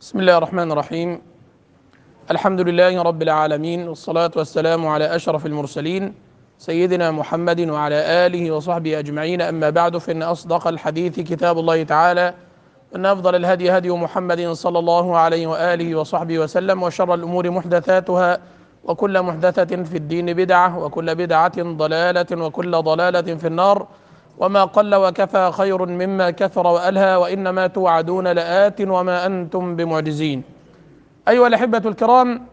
بسم الله الرحمن الرحيم الحمد لله رب العالمين والصلاة والسلام على أشرف المرسلين سيدنا محمد وعلى آله وصحبه أجمعين أما بعد فإن أصدق الحديث كتاب الله تعالى وأن أفضل الهدي هدي محمد صلى الله عليه وآله وصحبه وسلم وشر الأمور محدثاتها وكل محدثة في الدين بدعة وكل بدعة ضلالة وكل ضلالة في النار وما قل وكفى خير مما كثر وألهى وإنما توعدون لآت وما أنتم بمعجزين أيها الأحبة الكرام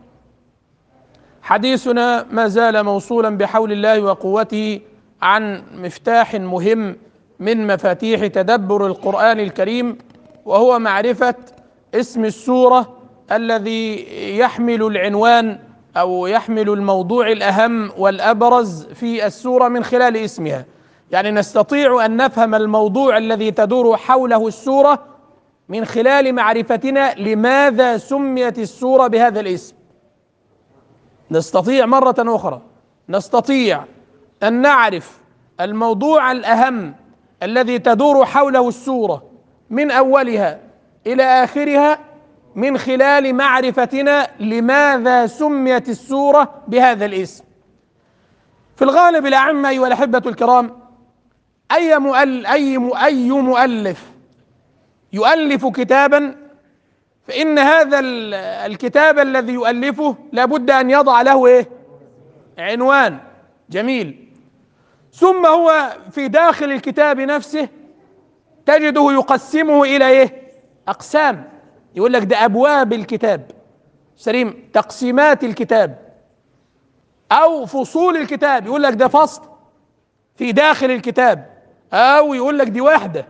حديثنا ما زال موصولا بحول الله وقوته عن مفتاح مهم من مفاتيح تدبر القرآن الكريم وهو معرفة اسم السورة الذي يحمل العنوان أو يحمل الموضوع الأهم والأبرز في السورة من خلال اسمها يعني نستطيع ان نفهم الموضوع الذي تدور حوله السوره من خلال معرفتنا لماذا سميت السوره بهذا الاسم نستطيع مره اخرى نستطيع ان نعرف الموضوع الاهم الذي تدور حوله السوره من اولها الى اخرها من خلال معرفتنا لماذا سميت السوره بهذا الاسم في الغالب الاعمه ايها الاحبه الكرام أي مؤل أي أي مؤلف يؤلف كتابا فإن هذا الكتاب الذي يؤلفه لابد أن يضع له إيه؟ عنوان جميل ثم هو في داخل الكتاب نفسه تجده يقسمه إلى إيه؟ أقسام يقول لك ده أبواب الكتاب سليم تقسيمات الكتاب أو فصول الكتاب يقول لك ده فصل في داخل الكتاب او يقول لك دي وحده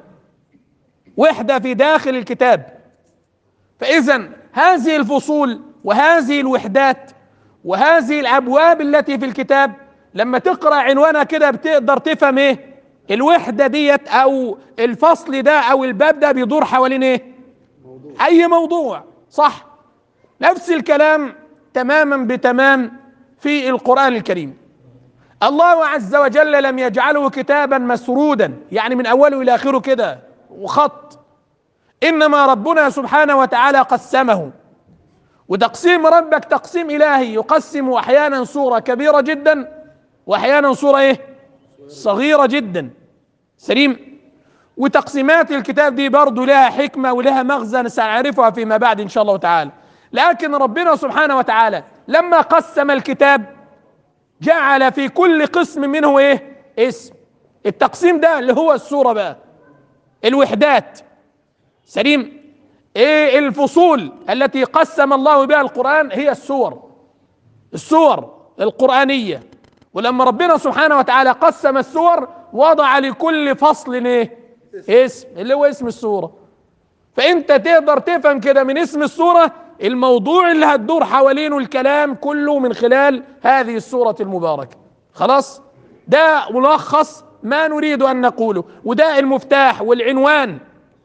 وحده في داخل الكتاب فاذا هذه الفصول وهذه الوحدات وهذه الابواب التي في الكتاب لما تقرا عنوانها كده بتقدر تفهم ايه الوحده ديت او الفصل ده او الباب ده بيدور حوالين ايه موضوع. اي موضوع صح نفس الكلام تماما بتمام في القران الكريم الله عز وجل لم يجعله كتابا مسرودا يعني من اوله الى اخره كده وخط انما ربنا سبحانه وتعالى قسمه وتقسيم ربك تقسيم الهي يقسم احيانا صوره كبيره جدا واحيانا صوره ايه صغيره جدا سليم وتقسيمات الكتاب دي برضه لها حكمه ولها مغزى سنعرفها فيما بعد ان شاء الله تعالى لكن ربنا سبحانه وتعالى لما قسم الكتاب جعل في كل قسم منه ايه اسم التقسيم ده اللي هو السورة بقى الوحدات سليم ايه الفصول التي قسم الله بها القرآن هي السور السور القرآنية ولما ربنا سبحانه وتعالى قسم السور وضع لكل فصل ايه اسم اللي هو اسم السورة فانت تقدر تفهم كده من اسم السورة الموضوع اللي هتدور حوالينه الكلام كله من خلال هذه السورة المباركة خلاص ده ملخص ما نريد أن نقوله وده المفتاح والعنوان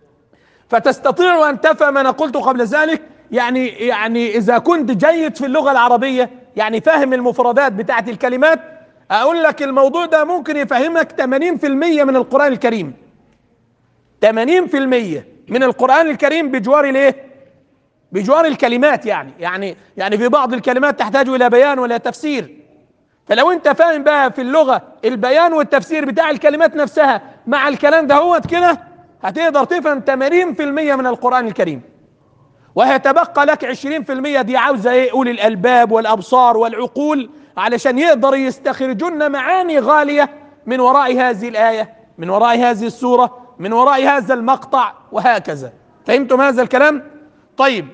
فتستطيع أن تفهم أنا قلت قبل ذلك يعني يعني إذا كنت جيد في اللغة العربية يعني فاهم المفردات بتاعت الكلمات أقول لك الموضوع ده ممكن يفهمك 80% من القرآن الكريم 80% من القرآن الكريم بجوار الايه؟ بجوار الكلمات يعني يعني يعني في بعض الكلمات تحتاج الى بيان ولا تفسير فلو انت فاهم بقى في اللغه البيان والتفسير بتاع الكلمات نفسها مع الكلام ده هو كده هتقدر تفهم 80% من القران الكريم وهيتبقى لك 20% دي عاوزه ايه اولي الالباب والابصار والعقول علشان يقدر يستخرجون معاني غاليه من وراء هذه الايه من وراء هذه السوره من وراء هذا المقطع وهكذا فهمتم هذا الكلام طيب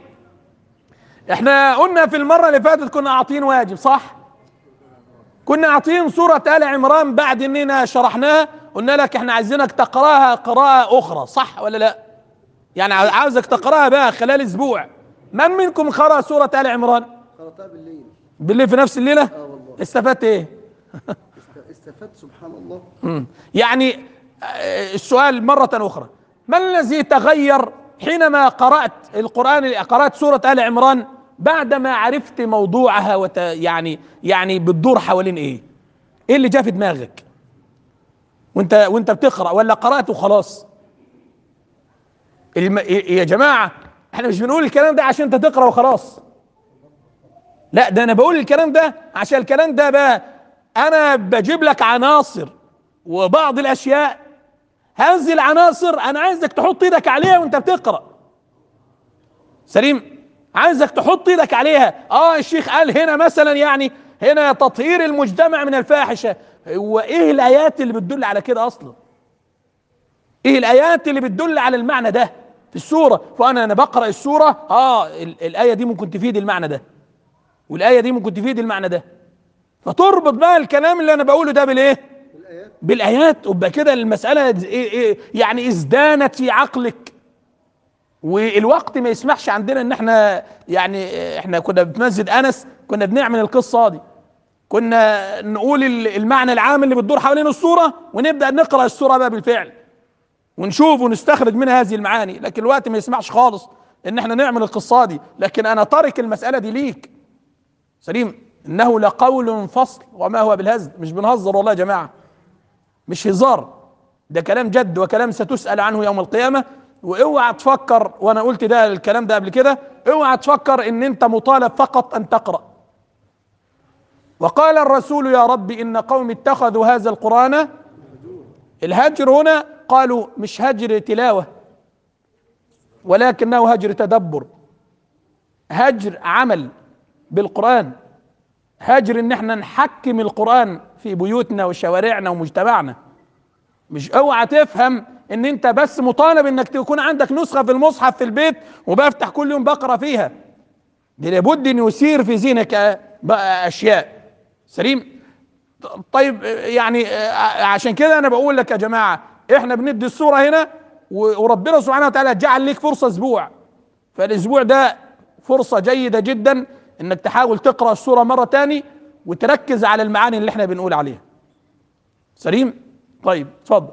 احنا قلنا في المرة اللي فاتت كنا عاطين واجب صح كنا عاطين سورة آل عمران بعد اننا شرحناها قلنا لك احنا عايزينك تقراها قراءة اخرى صح ولا لا يعني عاوزك تقراها بقى خلال اسبوع من منكم قرأ سورة آل عمران قرأتها بالليل بالليل في نفس الليلة اه والله استفدت ايه است- استفدت سبحان الله مم. يعني آه، السؤال مرة أخرى ما الذي تغير حينما قرأت القرآن قرأت سورة آل عمران بعدما عرفت موضوعها وت يعني يعني بتدور حوالين ايه؟ ايه اللي جاء في دماغك؟ وانت وانت بتقرأ ولا قرأت وخلاص؟ الم... يا جماعة احنا مش بنقول الكلام ده عشان انت تقرا وخلاص لا ده انا بقول الكلام ده عشان الكلام ده بقى انا بجيب لك عناصر وبعض الاشياء هذه العناصر انا عايزك تحط ايدك عليها وانت بتقرا سليم عايزك تحط ايدك عليها اه الشيخ قال هنا مثلا يعني هنا تطهير المجتمع من الفاحشه هو ايه الايات اللي بتدل على كده اصلا ايه الايات اللي بتدل على المعنى ده في السوره فانا انا بقرا السوره اه ال- الايه دي ممكن تفيد المعنى ده والايه دي ممكن تفيد المعنى ده فتربط بقى الكلام اللي انا بقوله ده بالايه الآيات بالايات ويبقى كده المساله إيه إيه يعني ازدانت في عقلك والوقت ما يسمحش عندنا ان احنا يعني احنا كنا في مسجد انس كنا بنعمل القصه دي كنا نقول ال- المعنى العام اللي بتدور حوالين الصوره ونبدا نقرا الصوره بقى بالفعل ونشوف ونستخرج منها هذه المعاني لكن الوقت ما يسمحش خالص ان احنا نعمل القصه دي لكن انا تارك المساله دي ليك سليم انه لقول فصل وما هو بالهزل مش بنهزر والله يا جماعه مش هزار ده كلام جد وكلام ستسأل عنه يوم القيامة واوعى تفكر وانا قلت ده الكلام ده قبل كده اوعى تفكر ان انت مطالب فقط ان تقرأ وقال الرسول يا رب ان قوم اتخذوا هذا القرآن الهجر هنا قالوا مش هجر تلاوة ولكنه هجر تدبر هجر عمل بالقرآن هجر ان احنا نحكم القرآن في بيوتنا وشوارعنا ومجتمعنا مش اوعى تفهم ان انت بس مطالب انك تكون عندك نسخة في المصحف في البيت وبفتح كل يوم بقرا فيها دي لابد ان يثير في ذهنك بقى اشياء سليم طيب يعني عشان كده انا بقول لك يا جماعة احنا بندي الصورة هنا وربنا سبحانه وتعالى جعل ليك فرصة اسبوع فالاسبوع ده فرصة جيدة جدا انك تحاول تقرأ السورة مرة تاني وتركز على المعاني اللي احنا بنقول عليها سليم طيب اتفضل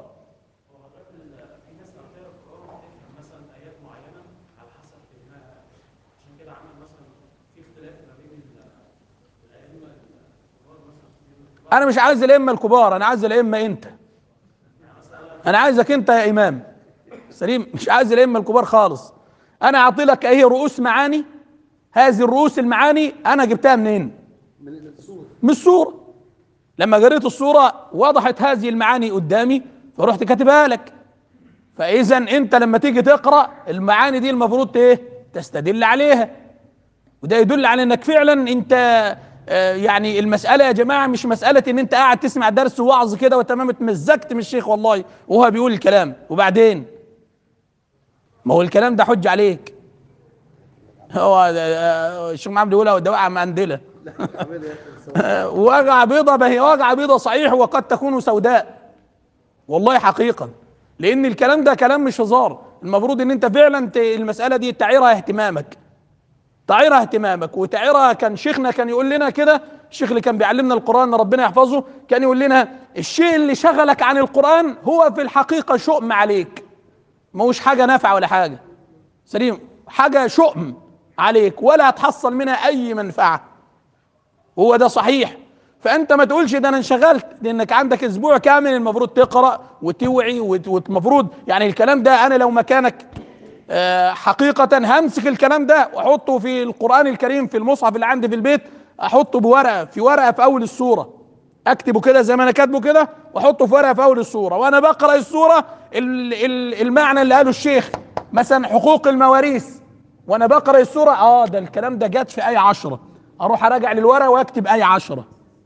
انا مش عايز الائمه الكبار انا عايز الائمه انت انا عايزك انت يا امام سليم مش عايز الائمه الكبار خالص انا اعطي لك ايه رؤوس معاني هذه الرؤوس المعاني انا جبتها منين من السورة من الصورة لما قريت الصورة وضحت هذه المعاني قدامي فرحت كاتبها لك فإذا أنت لما تيجي تقرأ المعاني دي المفروض إيه؟ تستدل عليها وده يدل على إنك فعلا أنت آه، يعني المسألة يا جماعة مش مسألة إن أنت قاعد تسمع درس ووعظ كده وتمام اتمزجت من الشيخ والله وهو بيقول الكلام وبعدين ما هو الكلام ده حج عليك هو آه، الشيخ محمد بيقولها ده وقع مندله عمال يا أخي سواء. وجع بيضة ما هي وجع بيضة صحيح وقد تكون سوداء والله حقيقة لأن الكلام ده كلام مش هزار المفروض إن أنت فعلا ت- المسألة دي تعيرها اهتمامك تعيرها اهتمامك وتعيرها كان شيخنا كان يقول لنا كده الشيخ اللي كان بيعلمنا القرآن ربنا يحفظه كان يقول لنا الشيء اللي شغلك عن القرآن هو في الحقيقة شؤم عليك ما هوش حاجة نافعة ولا حاجة سليم حاجة شؤم عليك ولا تحصل منها أي منفعة هو ده صحيح فانت ما تقولش ده انا انشغلت لانك عندك اسبوع كامل المفروض تقرا وتوعي وت- والمفروض يعني الكلام ده انا لو مكانك آه، حقيقة همسك الكلام ده واحطه في القرآن الكريم في المصحف اللي عندي في البيت احطه بورقة في ورقة في اول السورة اكتبه كده زي ما انا كاتبه كده واحطه في ورقة في اول السورة وانا بقرا السورة ال- ال- المعنى اللي قاله الشيخ مثلا حقوق المواريث وانا بقرا السورة اه ده الكلام ده جت في آية عشرة اروح اراجع للورقة واكتب آية عشرة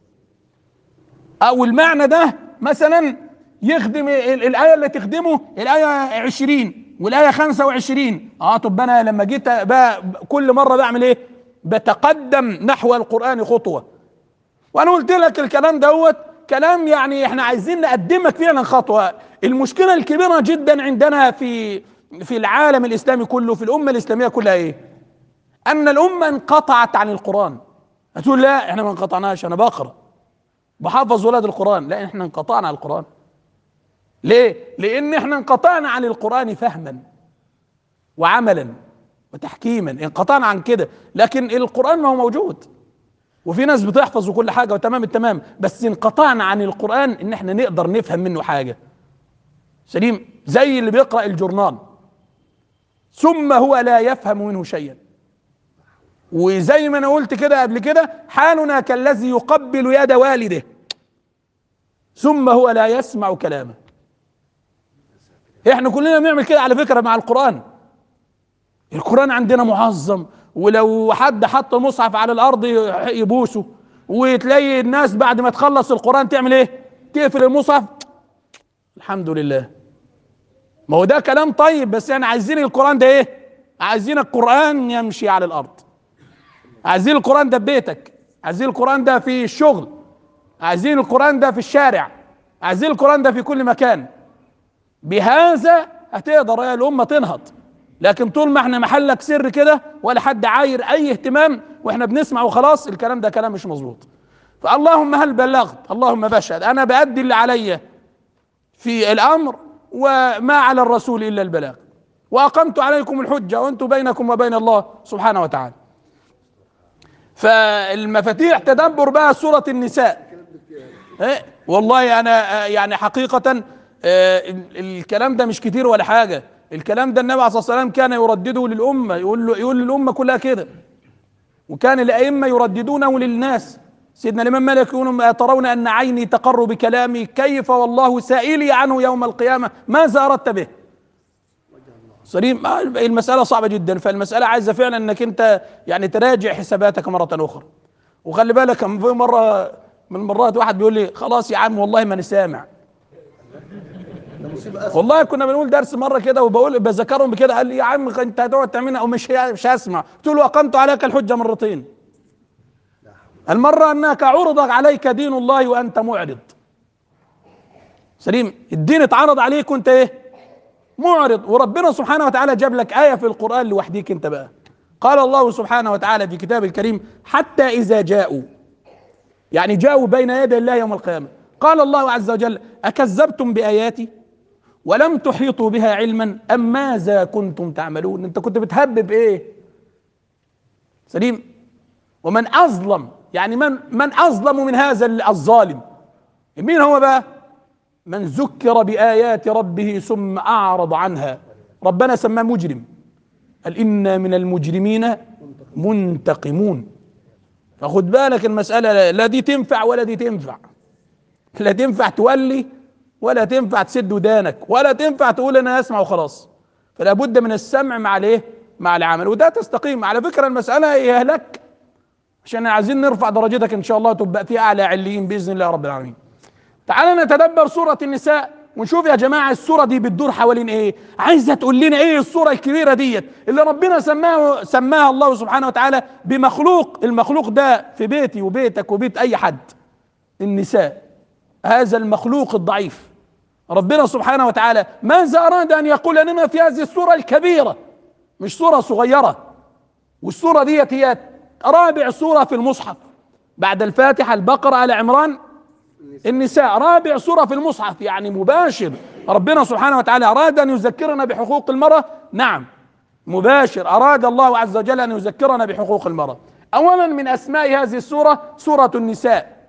او المعنى ده مثلا يخدم ال- الايه اللي تخدمه الايه 20 والايه 25 اه طب انا لما جيت بقى كل مره بعمل ايه بتقدم نحو القران خطوه وانا قلت لك الكلام دوت كلام يعني احنا عايزين نقدمك فعلا خطوه المشكله الكبيره جدا عندنا في في العالم الاسلامي كله في الامه الاسلاميه كلها ايه ان الامه انقطعت عن القران هتقول لا احنا ما انقطعناش انا بقرا بحفظ ولاد القرآن لا احنا انقطعنا عن القرآن ليه؟ لأن احنا انقطعنا عن القرآن فهما وعملا وتحكيما انقطعنا عن كده لكن القرآن ما هو موجود وفي ناس بتحفظ وكل حاجة وتمام التمام بس انقطعنا عن القرآن ان احنا نقدر نفهم منه حاجة سليم زي اللي بيقرأ الجورنال ثم هو لا يفهم منه شيئا وزي ما انا قلت كده قبل كده حالنا كالذي يقبل يد والده ثم هو لا يسمع كلامه احنا كلنا بنعمل كده على فكره مع القران القران عندنا معظم ولو حد حط مصحف على الارض يبوسه وتلاقي الناس بعد ما تخلص القران تعمل ايه تقفل المصحف الحمد لله ما هو ده كلام طيب بس يعني عايزين القران ده ايه عايزين القران يمشي على الارض عايزين القران ده في بيتك عايزين القران ده في الشغل عايزين القران ده في الشارع عايزين القران ده في كل مكان بهذا هتقدر يا الامه تنهض لكن طول ما احنا محلك سر كده ولا حد عاير اي اهتمام واحنا بنسمع وخلاص الكلام ده كلام مش مظبوط فاللهم هل بلغت اللهم بشهد انا بأدي اللي عليا في الامر وما على الرسول الا البلاغ واقمت عليكم الحجه وانتم بينكم وبين الله سبحانه وتعالى فالمفاتيح تدبر بقى سوره النساء إيه؟ والله انا آه، يعني حقيقه آه، ال- الكلام ده مش كتير ولا حاجه الكلام ده النبي عليه الصلاه والسلام كان يردده للامه يقول له يقول للامه كلها كده وكان الائمه يرددونه للناس سيدنا الامام مالك يقول ترون ان عيني تقر بكلامي كيف والله سائلي عنه يوم القيامه ماذا اردت به سليم آه، المساله صعبه جدا فالمساله عايزه فعلا انك انت يعني تراجع حساباتك مره اخرى وخلي بالك كان في مره من المرات واحد بيقول لي خلاص يا عم والله ما انا سامع ده مصيبه اسود والله كنا بنقول درس مره كده وبقول بذكرهم بكده قال لي يا عم انت هتقعد تعملها او مش مش هسمع قلت له اقمت عليك الحجه مرتين المره انك عرض عليك دين الله وانت معرض سليم الدين اتعرض عليك وانت ايه معرض وربنا سبحانه وتعالى جاب لك ايه في القران لوحديك انت بقى قال الله سبحانه وتعالى في كتابه الكريم حتى اذا جاءوا يعني جاءوا بين يدي الله يوم القيامه قال الله عز وجل اكذبتم باياتي ولم تحيطوا بها علما ام ماذا كنتم تعملون انت كنت بتهبب ايه سليم ومن اظلم يعني من من اظلم من هذا الظالم مين هو بقى من ذكر بايات ربه ثم اعرض عنها ربنا سماه مجرم قال انا من المجرمين منتقمون فخد بالك المساله لا دي تنفع ولا دي تنفع لا تنفع تولي ولا تنفع تسد ودانك ولا تنفع تقول انا اسمع وخلاص فلا بد من السمع مع الايه مع العمل وده تستقيم على فكره المساله هي لك عشان عايزين نرفع درجتك ان شاء الله تبقى في اعلى عليين باذن الله رب العالمين تعال نتدبر سوره النساء ونشوف يا جماعه السوره دي بتدور حوالين ايه عايزه تقول لنا ايه السوره الكبيره ديت اللي ربنا سماها سماها الله سبحانه وتعالى بمخلوق المخلوق ده في بيتي وبيتك وبيت اي حد النساء هذا المخلوق الضعيف ربنا سبحانه وتعالى ماذا اراد ان يقول لنا في هذه السوره الكبيره مش سوره صغيره والسوره ديت هي رابع سوره في المصحف بعد الفاتحه البقره ال عمران النساء رابع سوره في المصحف يعني مباشر ربنا سبحانه وتعالى اراد ان يذكرنا بحقوق المراه نعم مباشر اراد الله عز وجل ان يذكرنا بحقوق المراه اولا من اسماء هذه السوره سوره النساء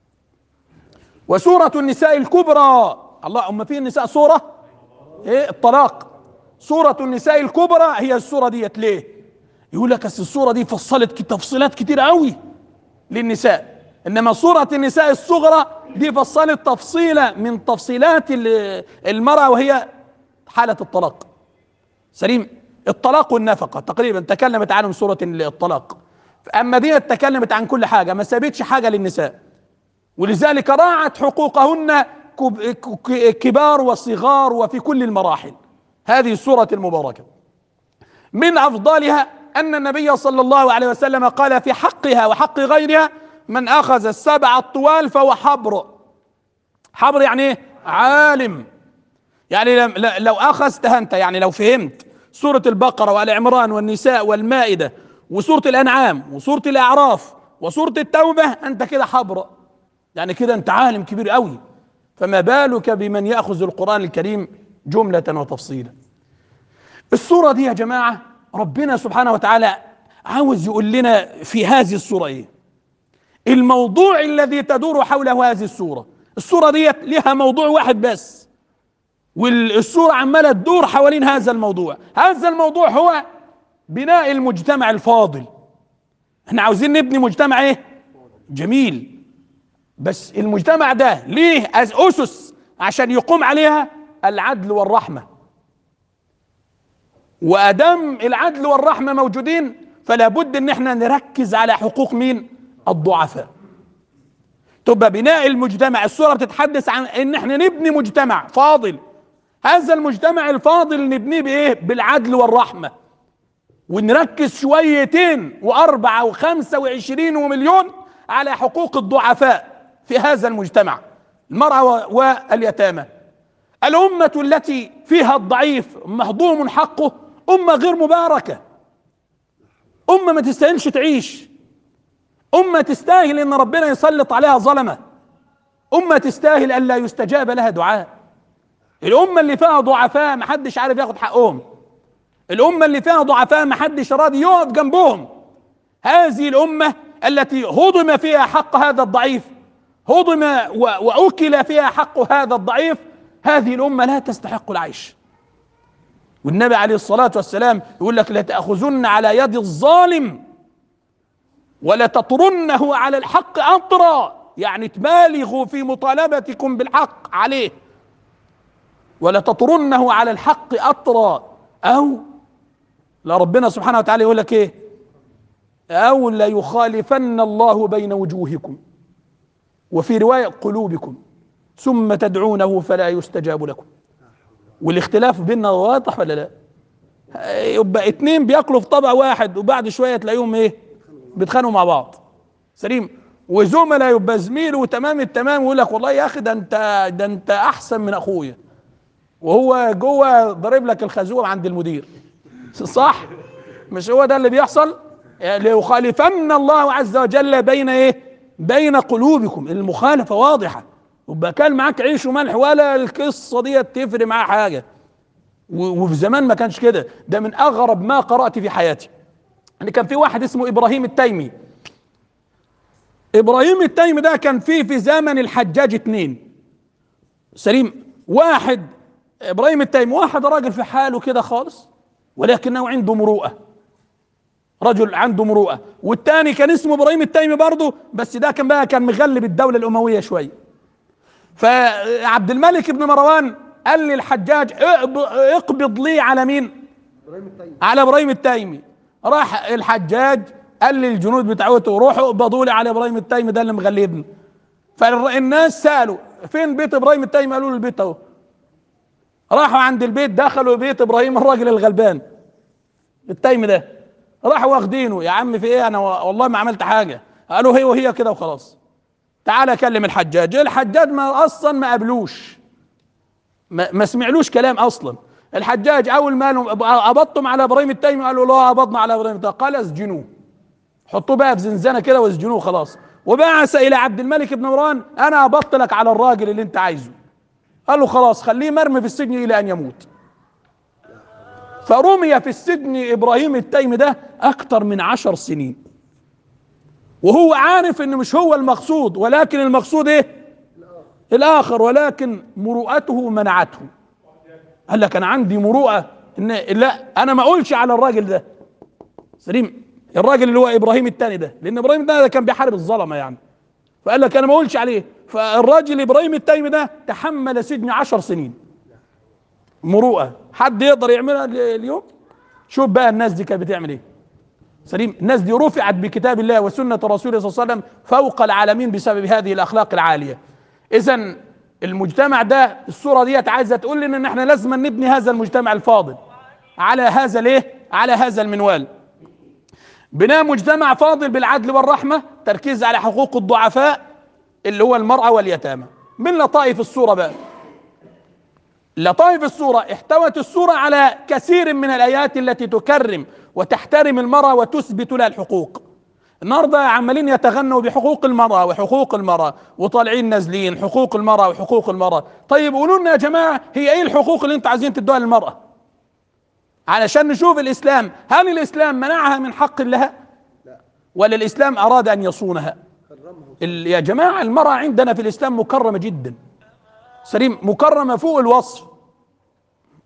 وسورة النساء الكبرى الله أما في النساء سورة إيه الطلاق سورة النساء الكبرى هي السورة ديت ليه؟ يقول لك أصل السورة دي فصلت ك- تفصيلات كتير قوي للنساء إنما سورة النساء الصغرى دي فصلت تفصيلة من تفصيلات ال- المرأة وهي حالة الطلاق سليم الطلاق والنفقة تقريبا تكلمت عنهم سورة الطلاق أما دي تكلمت عن كل حاجة ما سابتش حاجة للنساء ولذلك راعت حقوقهن كب- ك- كبار وصغار وفي كل المراحل هذه السورة المباركة من أفضلها أن النبي صلى الله عليه وسلم قال في حقها وحق غيرها من أخذ السبع الطوال فهو حبر حبر يعني إيه؟ عالم يعني لم- ل- لو أخذتها أنت يعني لو فهمت سورة البقرة وآل عمران والنساء والمائدة وسورة الأنعام وسورة الأعراف وسورة التوبة أنت كده حبر يعني كده أنت عالم كبير قوي فما بالك بمن يأخذ القرآن الكريم جملة وتفصيلا السورة دي يا جماعة ربنا سبحانه وتعالى عاوز يقول لنا في هذه السورة ايه الموضوع الذي تدور حوله هذه السورة السورة ديت لها موضوع واحد بس والصورة عمالة تدور حوالين هذا الموضوع هذا الموضوع هو بناء المجتمع الفاضل احنا عاوزين نبني مجتمع ايه جميل بس المجتمع ده ليه أس- اسس عشان يقوم عليها العدل والرحمه وادام العدل والرحمه موجودين فلا بد ان احنا نركز على حقوق مين الضعفاء تبقى بناء المجتمع الصوره بتتحدث عن ان احنا نبني مجتمع فاضل هذا المجتمع الفاضل نبنيه بايه بالعدل والرحمه ونركز شويتين وأربعة وخمسة وعشرين ومليون على حقوق الضعفاء في هذا المجتمع المرأة و- واليتامى الأمة التي فيها الضعيف مهضوم حقه أمة غير مباركة أمة ما تستاهلش تعيش أمة تستاهل إن ربنا يسلط عليها ظلمة أمة تستاهل ألا يستجاب لها دعاء الأمة اللي فيها ضعفاء محدش عارف ياخد حقهم الأمة اللي فيها ضعفاء محدش راضي يقف جنبهم هذه الأمة التي هضم فيها حق هذا الضعيف هضم و- وأكل فيها حق هذا الضعيف هذه الأمة لا تستحق العيش والنبي عليه الصلاة والسلام يقول لك لتأخذن على يد الظالم ولتطرنه على الحق أطرا يعني تبالغوا في مطالبتكم بالحق عليه ولتطرنه على الحق أطرا أو لا ربنا سبحانه وتعالى يقول لك إيه أو ليخالفن الله بين وجوهكم وفي رواية قلوبكم ثم تدعونه فلا يستجاب لكم والاختلاف بيننا واضح ولا لا يبقى اتنين بياكلوا في طبق واحد وبعد شويه تلاقيهم ايه بيتخانقوا مع بعض سليم وزملاء يبقى زميله وتمام التمام ويقول لك والله يا اخي ده انت ده انت احسن من اخويا وهو جوه ضارب لك الخازوق عند المدير صح مش هو ده اللي بيحصل ليخالفن الله عز وجل بين ايه بين قلوبكم المخالفه واضحه يبقى كان معاك عيش وملح ولا القصه دي تفرق معاه حاجه و- وفي زمان ما كانش كده ده من اغرب ما قرات في حياتي ان كان في واحد اسمه ابراهيم التيمي ابراهيم التيمي ده كان فيه في زمن الحجاج اتنين سليم واحد ابراهيم التيمي واحد راجل في حاله كده خالص ولكنه عنده مروءه رجل عنده مروءه والتاني كان اسمه ابراهيم التيمي برضه بس ده كان بقى كان مغلب الدوله الامويه شويه فعبد الملك بن مروان قال للحجاج اقب- اقبض لي على مين ابراهيم التيمي على ابراهيم التيمي راح الحجاج قال للجنود بتاعته روحوا اقبضوا لي على ابراهيم التيمي ده اللي مغلبني فالناس سالوا فين بيت ابراهيم التيمي قالوا له البيت اهو راحوا عند البيت دخلوا بيت ابراهيم الراجل الغلبان التيمي ده راحوا واخدينه يا عم في ايه انا والله ما عملت حاجه قالوا هي وهي كده وخلاص تعالى كلم الحجاج الحجاج ما اصلا ما قابلوش ما, ما سمعلوش كلام اصلا الحجاج اول ما قالوا قبضتم على ابراهيم التيمي قالوا لا قبضنا على ابراهيم التيمي قال اسجنوه حطوه بقى في زنزانه كده واسجنوه خلاص وبعث الى عبد الملك بن مروان انا قبضت لك على الراجل اللي انت عايزه قال له خلاص خليه مرمي في السجن الى ان يموت فرمي في السجن ابراهيم التيمي ده اكتر من عشر سنين وهو عارف ان مش هو المقصود ولكن المقصود ايه الاخر ولكن مروءته منعته قال لك انا عندي مروءه ان لا انا ما اقولش على الراجل ده سليم الراجل اللي هو ابراهيم الثاني ده لان ابراهيم ده كان بيحارب الظلمه يعني فقال لك انا ما اقولش عليه فالراجل ابراهيم التيمي ده تحمل سجن عشر سنين مروءه حد يقدر يعملها ال- اليوم شوف بقى الناس دي كانت بتعمل ايه سليم الناس دي رفعت بكتاب الله وسنه رسوله صلى الله عليه وسلم فوق العالمين بسبب هذه الاخلاق العاليه اذا المجتمع ده الصوره ديت عايزه تقول لنا ان احنا لازم نبني هذا المجتمع الفاضل على هذا الايه على هذا المنوال بناء مجتمع فاضل بالعدل والرحمه تركيز على حقوق الضعفاء اللي هو المراه واليتامى من لطائف الصوره بقى لطائف الصورة احتوت الصورة على كثير من الآيات التي تكرم وتحترم المرأة وتثبت لها الحقوق النهارده عمالين يتغنوا بحقوق المرأة وحقوق المرأة وطالعين نازلين حقوق المرأة وحقوق المرأة طيب قولوا لنا يا جماعة هي ايه الحقوق اللي انتوا عايزين تدوها للمرأة علشان نشوف الإسلام هل الإسلام منعها من حق لها لا ولا الإسلام أراد أن يصونها كرمه ال- يا جماعة المرأة عندنا في الإسلام مكرمة جدا سليم مكرمة فوق الوصف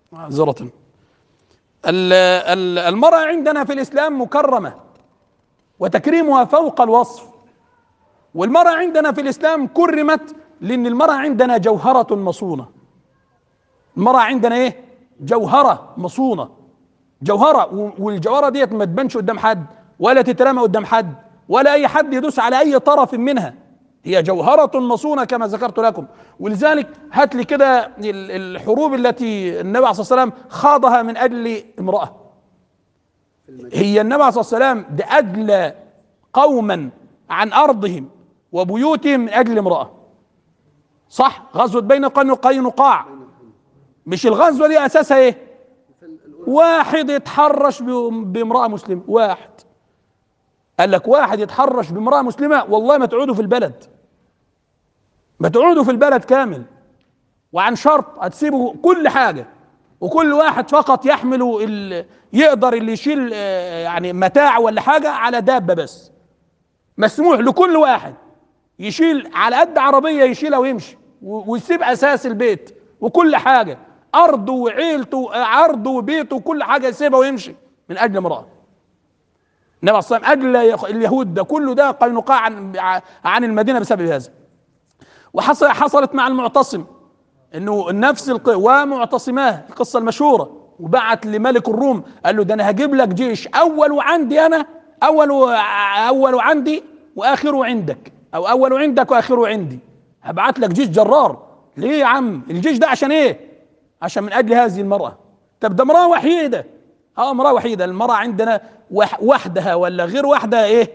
معذرة ال- ال- المرأة عندنا في الإسلام مكرمة وتكريمها فوق الوصف والمرأة عندنا في الإسلام كرمت لأن المرأة عندنا جوهرة مصونة المرأة عندنا إيه؟ جوهرة مصونة جوهرة و- والجوهرة ديت ما تبانش قدام حد ولا تترمى قدام حد ولا أي حد يدوس على أي طرف منها هي جوهرة مصونة كما ذكرت لكم ولذلك هات لي كده ال- الحروب التي النبي عليه الصلاة والسلام خاضها من أجل امرأة هي النبي عليه الصلاة والسلام ده أدلى قوما عن أرضهم وبيوتهم من أجل امرأة صح غزوة بين قينقاع مش الغزوة دي أساسها إيه واحد يتحرش ب- بامرأة مسلمة واحد قال لك واحد يتحرش بامرأة مسلمة والله ما تقعدوا في البلد ما تقعدوا في البلد كامل وعن شرط هتسيبوا كل حاجة وكل واحد فقط يحمل ال... يقدر اللي يشيل آه، يعني متاع ولا حاجة على دابة بس مسموح لكل واحد يشيل على قد عربية يشيلها ويمشي و- ويسيب أساس البيت وكل حاجة أرضه وعيلته آه، عرضه وبيته وكل حاجة يسيبها ويمشي من أجل امرأة النبي صلى الله عليه وسلم أجل اليهود ده كله ده قينقاع عن عن المدينة بسبب هذا وحصل حصلت مع المعتصم انه نفس الق... ومعتصماه القصه المشهوره وبعت لملك الروم قال له ده انا هجيب لك جيش اول عندي انا اول اول عندي واخره عندك او اول عندك واخره عندي هبعت لك جيش جرار ليه يا عم الجيش ده عشان ايه عشان من اجل هذه المراه طب ده امراه وحيده اه امراه وحيده المراه عندنا وح... وحدها ولا غير وحدها ايه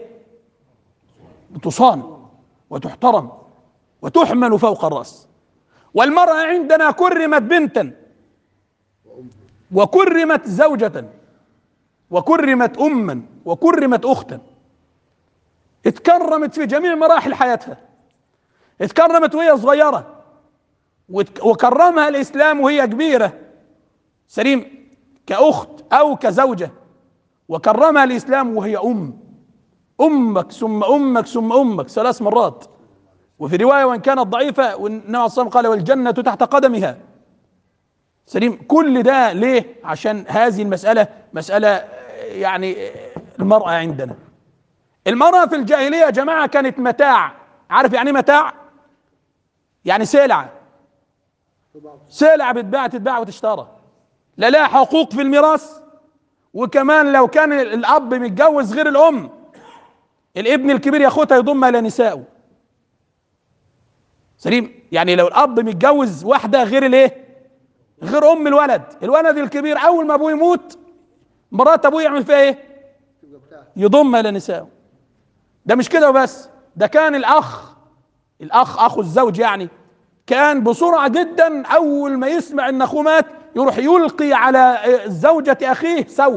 تصان وتحترم وتحمل فوق الراس والمرأة عندنا كرمت بنتا وكرمت زوجة وكرمت أما وكرمت أختا اتكرمت في جميع مراحل حياتها اتكرمت وهي صغيرة وات- وكرمها الإسلام وهي كبيرة سليم كأخت أو كزوجة وكرمها الإسلام وهي أم أمك ثم أمك ثم أمك ثلاث مرات وفي روايه وان كانت ضعيفه والنبي صلى الله عليه وسلم قال والجنه تحت قدمها سليم كل ده ليه عشان هذه المساله مساله آه، يعني آه، المراه عندنا المراه في الجاهليه يا جماعه كانت متاع عارف يعني ايه متاع يعني سلعه سلعه بتباع تتباع وتشترى لا لها حقوق في الميراث وكمان لو كان الاب متجوز غير الام الابن الكبير ياخدها يضمها الى نسائه سليم يعني لو الاب متجوز واحده غير الايه غير ام الولد الولد الكبير اول ما ابوه يموت مرات ابوه يعمل فيها ايه تبقى بتاعك يضمها الى نسائه ده مش كده وبس ده كان الاخ الاخ اخو الزوج يعني كان بسرعه جدا اول ما يسمع ان اخوه مات يروح يلقي على زوجة اخيه ثوب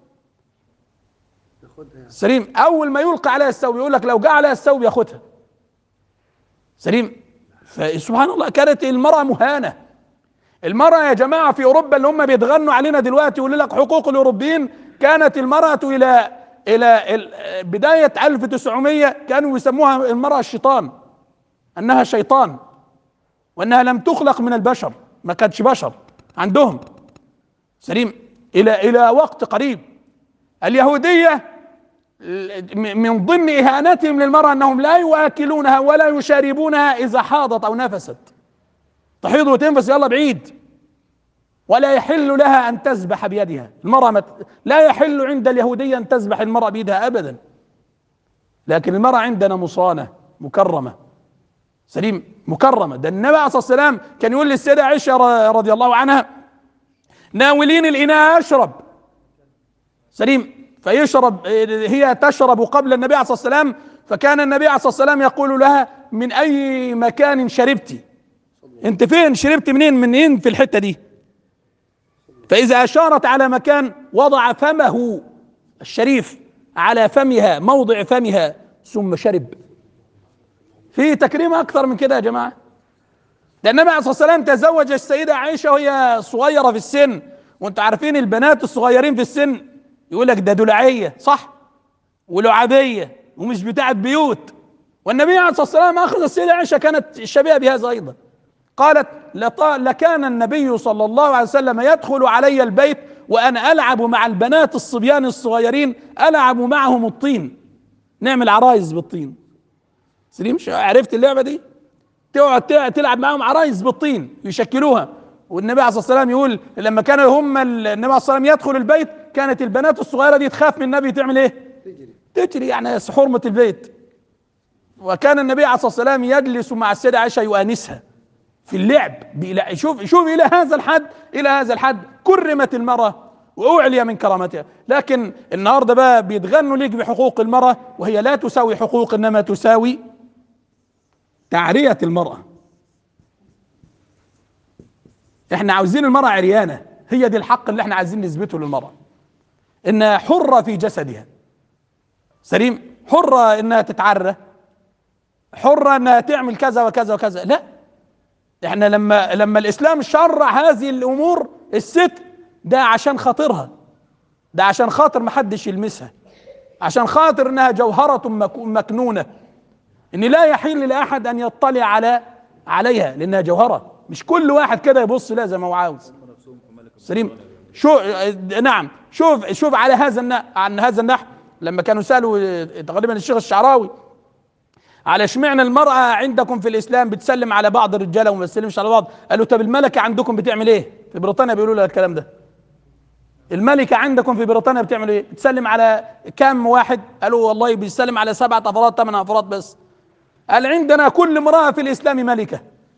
ياخدها يعني سليم اول ما يلقى عليها الثوب يقول لك لو جاء عليها الثوب ياخدها سليم فسبحان الله كانت المرأة مهانة المرأة يا جماعة في أوروبا اللي هم بيتغنوا علينا دلوقتي يقول لك حقوق الأوروبيين كانت المرأة إلى إلى ال- بداية 1900 كانوا يسموها المرأة الشيطان أنها شيطان وأنها لم تخلق من البشر ما كانتش بشر عندهم سليم إلى إلى وقت قريب اليهودية من ضمن إهانتهم للمرأة أنهم لا يؤكلونها ولا يشاربونها إذا حاضت أو نفست تحيض وتنفس يلا بعيد ولا يحل لها أن تذبح بيدها المرأة مت... لا يحل عند اليهودية أن تذبح المرأة بيدها أبدا لكن المرأة عندنا مصانة مكرمة سليم مكرمة ده النبي عليه الصلاة والسلام كان يقول للسيدة عائشة ر- رضي الله عنها ناولين الإناء أشرب سليم فيشرب هي تشرب قبل النبي عليه الصلاه والسلام فكان النبي عليه الصلاه والسلام يقول لها من اي مكان شربتي انت فين شربت منين منين في الحته دي فاذا اشارت على مكان وضع فمه الشريف على فمها موضع فمها ثم شرب في تكريم اكثر من كده يا جماعه ده النبي عليه الصلاه والسلام تزوج السيده عائشه وهي صغيره في السن وانتوا عارفين البنات الصغيرين في السن يقول لك ده دلعيه صح ولعبيه ومش بتاعه بيوت والنبي عليه الصلاه والسلام اخذ السيده عائشه كانت شبيهه بهذا ايضا قالت لط- لكان النبي صلى الله عليه وسلم يدخل علي البيت وانا العب مع البنات الصبيان الصغيرين العب معهم الطين نعمل عرايس بالطين سليم شو- عرفت اللعبه دي تقعد تع- تلعب معاهم عرايس بالطين يشكلوها والنبي عليه الصلاه والسلام يقول لما كانوا هم ال- النبي عليه الصلاه والسلام يدخل البيت كانت البنات الصغيره دي تخاف من النبي تعمل ايه؟ تجري تجري يعني حرمه البيت وكان النبي عليه الصلاه والسلام يجلس مع السيده عائشه يؤانسها في اللعب بإلى- شوف شوف الى هذا الحد الى هذا الحد كرمت المراه واعلي من كرامتها لكن النهارده بقى بيتغنوا ليك بحقوق المراه وهي لا تساوي حقوق انما تساوي تعريه المراه احنا عاوزين المراه عريانه هي دي الحق اللي احنا عايزين نثبته للمراه انها حره في جسدها سليم حره انها تتعرى حره انها تعمل كذا وكذا وكذا لا احنا لما لما الاسلام شرع هذه الامور الست ده عشان خاطرها ده عشان خاطر محدش يلمسها عشان خاطر انها جوهرة مك- مكنونة ان لا يحل لاحد ان يطلع على عليها لانها جوهرة مش كل واحد كده يبص لها زي ما هو عاوز سليم شو نعم شوف شوف على هذا الن- عن هذا النحو لما كانوا سالوا اه، تقريبا الشيخ الشعراوي على اشمعنى المرأة عندكم في الإسلام بتسلم على بعض الرجالة وما بتسلمش على بعض قالوا طب الملكة عندكم بتعمل إيه في بريطانيا بيقولوا لها الكلام ده الملكة عندكم في بريطانيا بتعمل إيه بتسلم على كام واحد قالوا والله بيسلم على سبعة أفراد ثمان أفراد بس قال عندنا كل امرأة في الإسلام ملكة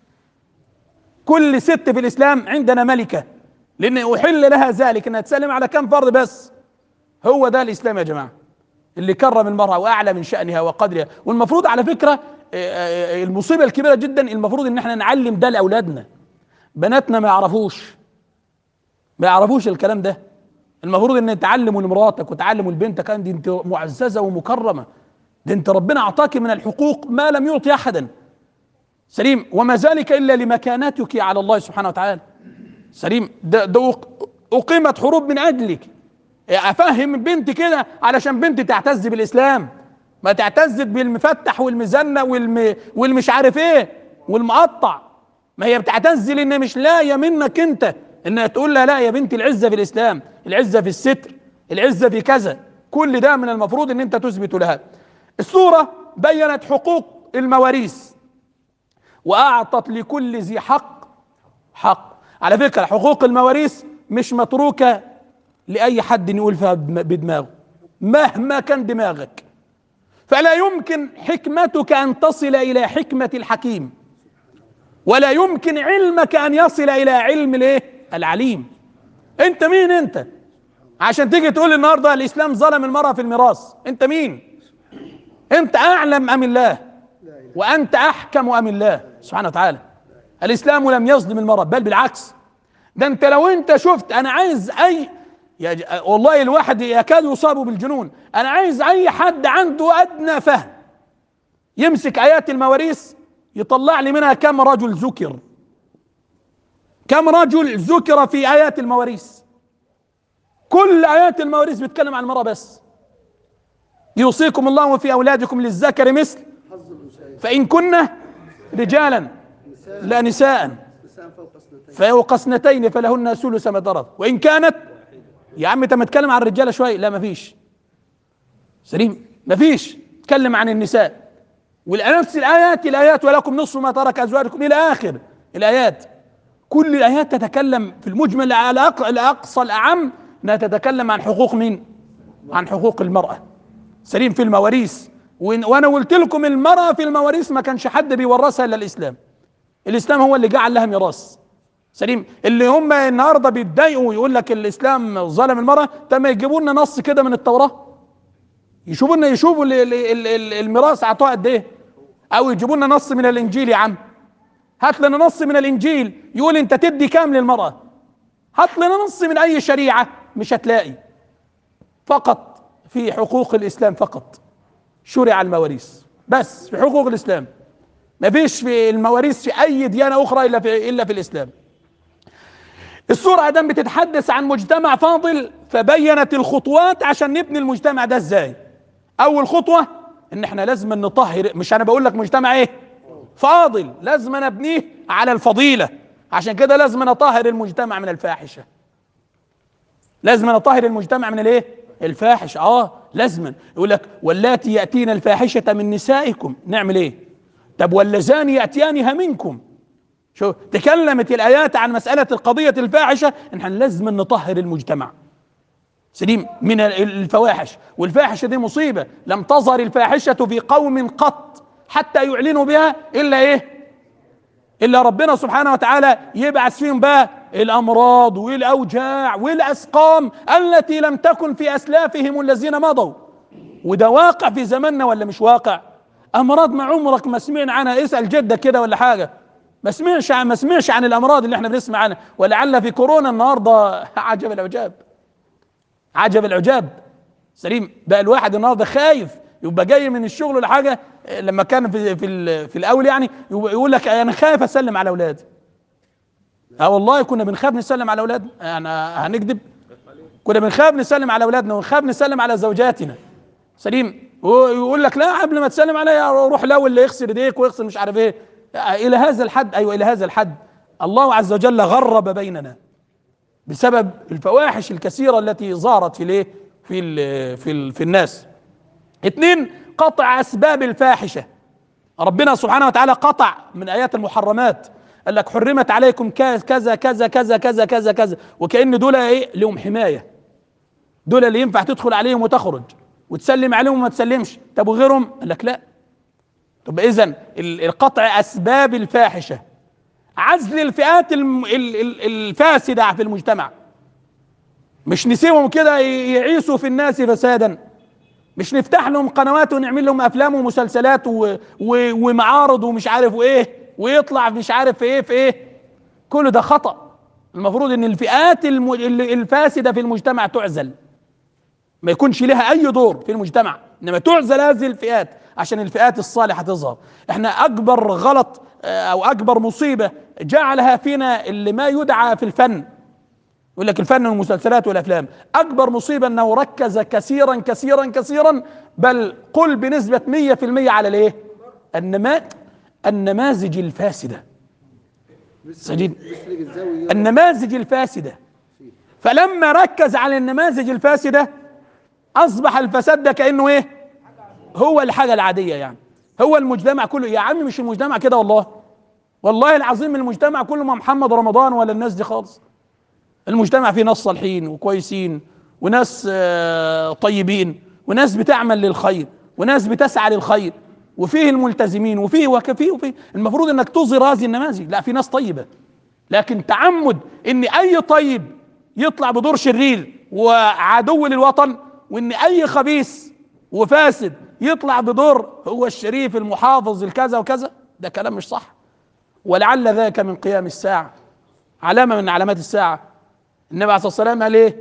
كل ست في الإسلام عندنا ملكة لأن أحل لها ذلك أنها تسلم على كم فرد بس هو ده الإسلام يا جماعة اللي كرم المرأة وأعلى من شأنها وقدرها والمفروض على فكرة آه، آه، المصيبة الكبيرة جدا المفروض إن احنا نعلم ده لأولادنا بناتنا ما يعرفوش ما يعرفوش الكلام ده المفروض ان تعلموا لمراتك وتعلموا لبنتك ان دي انت معززه ومكرمه ده انت ربنا اعطاك من الحقوق ما لم يعطي احدا سليم وما ذلك الا لمكانتك على الله سبحانه وتعالى سليم ده, ده أق- اقيمت حروب من اجلك افهم بنتي كده علشان بنتي تعتز بالاسلام ما تعتز بالمفتح والمزنه والم والمش عارف ايه والمقطع ما هي بتعتز لان مش لاقيه منك انت انها تقول لها لا يا بنتي العزه في الاسلام العزه في الستر العزه في كذا كل ده من المفروض ان انت تثبت لها السوره بينت حقوق المواريث واعطت لكل ذي حق حق على فكره حقوق المواريث مش متروكه لاي حد يقول فيها بدم- بدماغه مهما كان دماغك فلا يمكن حكمتك ان تصل الى حكمه الحكيم ولا يمكن علمك ان يصل الى علم الايه العليم انت مين انت عشان تيجي تقول النهارده الاسلام ظلم المراه في الميراث انت مين انت اعلم ام الله وانت احكم ام الله سبحانه وتعالى الاسلام لم يظلم المراه بل بالعكس ده انت لو انت شفت انا عايز اي يا ج... والله الواحد يكاد يصاب بالجنون انا عايز اي حد عنده ادنى فهم يمسك ايات المواريث يطلع لي منها كم رجل ذكر كم رجل ذكر في ايات المواريث كل ايات المواريث بتتكلم عن المراه بس يوصيكم الله في اولادكم للذكر مثل حظ الأنثيين فان كن رجالا لا نساء لسان فوق اثنتين فوق اثنتين فلهن ثلث ما ترك وان كانت يا عم انت متكلم عن الرجاله شويه لا مفيش سليم مفيش تكلم عن النساء ونفس الايات الايات ولكم نصف ما ترك ازواجكم الى اخر الايات كل الايات تتكلم في المجمل على أق- الاقصى الاعم انها تتكلم عن حقوق مين عن حقوق المراه سليم في المواريث وإن- وانا قلت لكم المراه في المواريث ما كانش حد بيورثها الا الاسلام الاسلام هو اللي جعل لها ميراث سليم اللي هم النهارده بيتضايقوا ويقول لك الاسلام ظلم المراه طب ما يجيبوا لنا نص كده من التوراه يشوفوا لنا يشوفوا ال- ال- ال- ال- الميراث اعطوها قد ايه او يجيبوا لنا نص من الانجيل يا عم هات لنا نص من الانجيل يقول انت تدي كام للمراه هات لنا نص من اي شريعه مش هتلاقي فقط في حقوق الاسلام فقط شرع المواريث بس في حقوق الاسلام ما فيش في المواريث في اي ديانه اخرى الا في الا في الاسلام السورة ادم بتتحدث عن مجتمع فاضل فبينت الخطوات عشان نبني المجتمع ده ازاي اول خطوة ان احنا لازم نطهر مش انا بقول لك مجتمع ايه فاضل لازم نبنيه على الفضيله عشان كده لازم نطهر المجتمع من الفاحشه لازم نطهر المجتمع من الايه الفاحش اه لازما يقول لك واللاتي ياتين الفاحشه من نسائكم نعمل ايه طب واللذان ياتيانها منكم شو تكلمت الايات عن مساله القضيه الفاحشه ان احنا لازم نطهر المجتمع سليم من ال- الفواحش والفاحشه دي مصيبه لم تظهر الفاحشه في قوم قط حتى يعلنوا بها الا ايه الا ربنا سبحانه وتعالى يبعث فيهم بقى الامراض والاوجاع والاسقام التي لم تكن في اسلافهم الذين مضوا وده واقع في زماننا ولا مش واقع امراض ما عمرك ما سمعنا عنها اسال جدك كده ولا حاجه ما سمعش عن ما سمعش عن الامراض اللي احنا بنسمع عنها ولعل في كورونا النهارده عجب العجاب عجب العجاب سليم بقى الواحد النهارده خايف يبقى جاي من الشغل ولا حاجه آه، لما كان في في ال- في الاول يعني يبقى يقول لك انا خايف اسلم على اولادي اه والله كنا بنخاف نسلم على اولادنا انا هنكذب كنا بنخاف نسلم على اولادنا ونخاف نسلم على زوجاتنا سليم ويقول لك لا قبل ما تسلم عليا روح الاول اللي يغسل ايديك ويغسل مش عارف ايه الى هذا الحد ايوه الى هذا الحد الله عز وجل غرب بيننا بسبب الفواحش الكثيره التي ظهرت في الايه في ال في ال في الناس اثنين قطع اسباب الفاحشه ربنا سبحانه وتعالى قطع من ايات المحرمات قال لك حرمت عليكم كذا كذا كذا كذا كذا كذا كذا وكأن دول ايه لهم حمايه دول اللي ينفع تدخل عليهم وتخرج وتسلم عليهم وما تسلمش طب وغيرهم قال لك لا طب اذا القطع اسباب الفاحشه عزل الفئات الم- ال- ال- الفاسده في المجتمع مش نسيبهم كده ي- يعيشوا في الناس فسادا مش نفتح لهم قنوات ونعمل لهم افلام ومسلسلات و... و... ومعارض ومش عارف ايه ويطلع مش عارف في ايه في ايه كل ده خطأ المفروض ان الفئات الم... ال- الفاسده في المجتمع تعزل ما يكونش لها اي دور في المجتمع انما تعزل هذه الفئات عشان الفئات الصالحه تظهر احنا اكبر غلط آه، او اكبر مصيبه جعلها فينا اللي ما يدعى في الفن يقول لك الفن والمسلسلات والافلام اكبر مصيبه انه ركز كثيرا كثيرا كثيرا بل قل بنسبه 100% على الايه النما النماذج الفاسده سجين مثل الزاوية النماذج الفاسده فلما ركز على النماذج الفاسده اصبح الفساد ده كانه ايه هو الحاجه العاديه يعني هو المجتمع كله يا عم مش المجتمع كده والله والله العظيم المجتمع كله ما محمد رمضان ولا الناس دي خالص المجتمع فيه ناس صالحين وكويسين وناس آه، طيبين وناس بتعمل للخير وناس بتسعى للخير وفيه الملتزمين وفيه وفيه وفيه المفروض انك تظهر هذه النماذج لا في ناس طيبه لكن تعمد ان اي طيب يطلع بدور شرير وعدو للوطن وان اي خبيث وفاسد يطلع بدور هو الشريف المحافظ الكذا وكذا ده كلام مش صح ولعل ذاك من قيام الساعه علامه من علامات الساعه النبي عليه الصلاه والسلام قال ايه